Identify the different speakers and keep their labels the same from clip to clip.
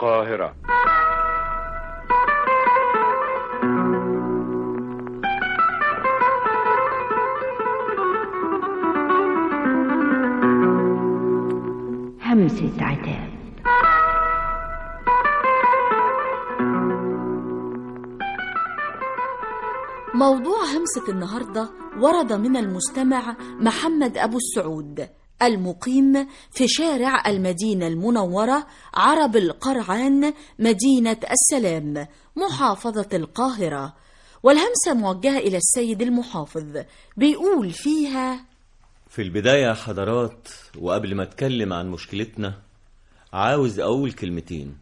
Speaker 1: القاهرة
Speaker 2: همسة عتاب
Speaker 3: موضوع همسة النهاردة ورد من المستمع محمد أبو السعود المقيم في شارع المدينة المنورة عرب القرعان مدينة السلام محافظة القاهرة والهمسة موجهة إلى السيد المحافظ بيقول فيها
Speaker 4: في البداية يا حضرات وقبل ما اتكلم عن مشكلتنا عاوز اقول كلمتين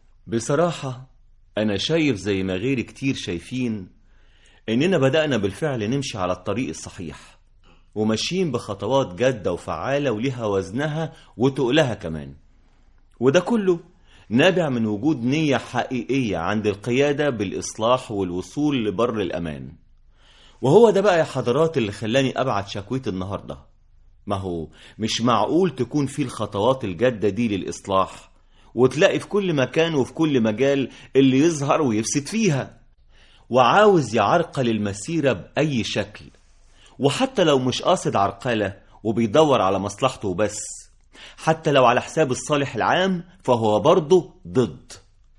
Speaker 4: بصراحة انا شايف زي ما غيري كتير شايفين اننا بدأنا بالفعل نمشي على الطريق الصحيح وماشيين بخطوات جادة وفعالة وليها وزنها وتقلها كمان وده كله نابع من وجود نية حقيقية عند القيادة بالإصلاح والوصول لبر الأمان وهو ده بقى يا حضرات اللي خلاني أبعت شكوتي النهاردة ما هو مش معقول تكون في الخطوات الجادة دي للإصلاح وتلاقي في كل مكان وفي كل مجال اللي يظهر ويفسد فيها وعاوز يعرقل المسيرة بأي شكل وحتى لو مش قاصد عرقلة وبيدور على مصلحته بس حتى لو على حساب الصالح العام فهو برضه ضد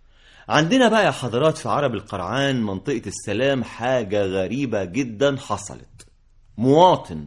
Speaker 4: عندنا بقى يا حضرات في عرب القرعان منطقة السلام حاجة غريبة جدا حصلت مواطن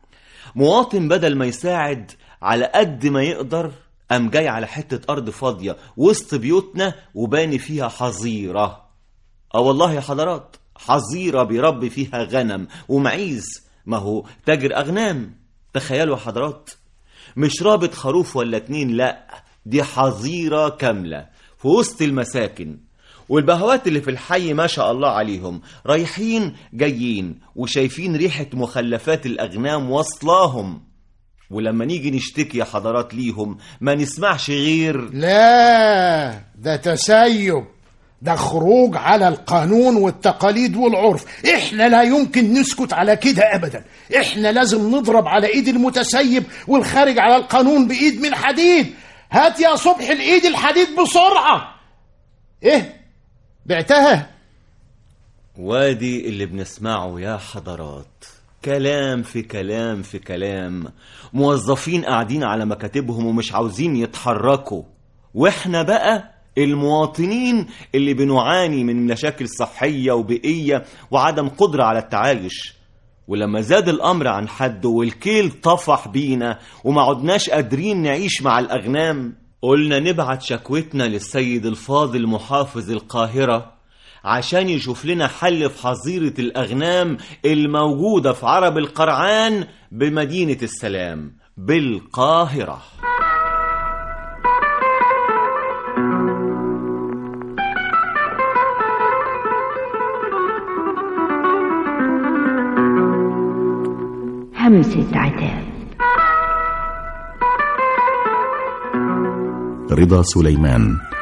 Speaker 4: مواطن بدل ما يساعد على قد ما يقدر قام جاي على حتة أرض فاضية وسط بيوتنا وباني فيها حظيرة اه والله يا حضرات حظيرة بيربي فيها غنم ومعيز ما هو تاجر أغنام تخيلوا يا حضرات مش رابط خروف ولا اتنين لا دي حظيرة كاملة في وسط المساكن والبهوات اللي في الحي ما شاء الله عليهم رايحين جايين وشايفين ريحة مخلفات الأغنام واصلاهم ولما نيجي نشتكي يا حضرات ليهم ما نسمعش غير
Speaker 5: لا ده تسيب ده خروج على القانون والتقاليد والعرف احنا لا يمكن نسكت على كده ابدا احنا لازم نضرب على ايد المتسيب والخارج على القانون بايد من حديد هات يا صبح الايد الحديد بسرعة ايه بعتها
Speaker 4: وادي اللي بنسمعه يا حضرات كلام في كلام في كلام موظفين قاعدين على مكاتبهم ومش عاوزين يتحركوا واحنا بقى المواطنين اللي بنعاني من مشاكل صحية وبيئية وعدم قدرة على التعايش ولما زاد الأمر عن حده والكيل طفح بينا وما عدناش قادرين نعيش مع الأغنام قلنا نبعت شكوتنا للسيد الفاضل محافظ القاهرة عشان يشوف لنا حل في حظيرة الأغنام الموجودة في عرب القرعان بمدينة السلام بالقاهرة
Speaker 2: همسة عتاب
Speaker 6: رضا سليمان